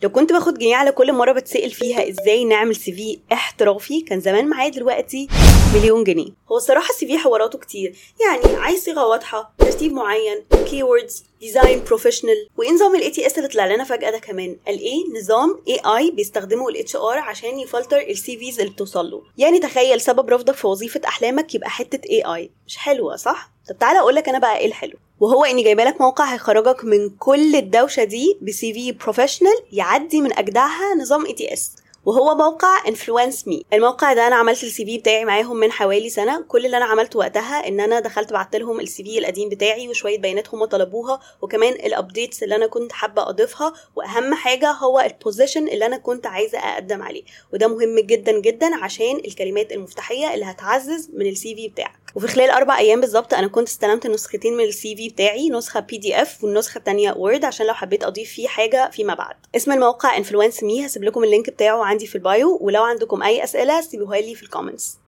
لو كنت باخد جنيه على كل مره بتسال فيها ازاي نعمل سي في احترافي كان زمان معايا دلوقتي مليون جنيه هو الصراحه السي في حواراته كتير يعني عايز صيغه واضحه ترتيب معين كي ووردز ديزاين بروفيشنال وايه نظام الاي تي اس اللي طلع لنا فجاه ده كمان قال ايه نظام اي اي بيستخدمه الاتش ار عشان يفلتر السي فيز اللي بتوصل له يعني تخيل سبب رفضك في وظيفه احلامك يبقى حته اي اي مش حلوه صح طب تعالى اقول لك انا بقى ايه الحلو وهو اني جايبه لك موقع هيخرجك من كل الدوشه دي بسي في بروفيشنال يعدي من اجدعها نظام اي تي اس وهو موقع انفلونس مي الموقع ده انا عملت السي في بتاعي معاهم من حوالي سنه كل اللي انا عملته وقتها ان انا دخلت بعت لهم السي في القديم بتاعي وشويه بيانات هم طلبوها وكمان الابديتس اللي انا كنت حابه اضيفها واهم حاجه هو البوزيشن اللي انا كنت عايزه اقدم عليه وده مهم جدا جدا عشان الكلمات المفتاحيه اللي هتعزز من السي في بتاعك وفي خلال اربع ايام بالظبط انا كنت استلمت نسختين من السي في بتاعي نسخه بي دي اف والنسخه الثانيه وورد عشان لو حبيت اضيف فيه حاجه فيما بعد اسم الموقع انفلونس مي هسيب لكم اللينك بتاعه عندي في البايو ولو عندكم اي اسئله سيبوها لي في الكومنتس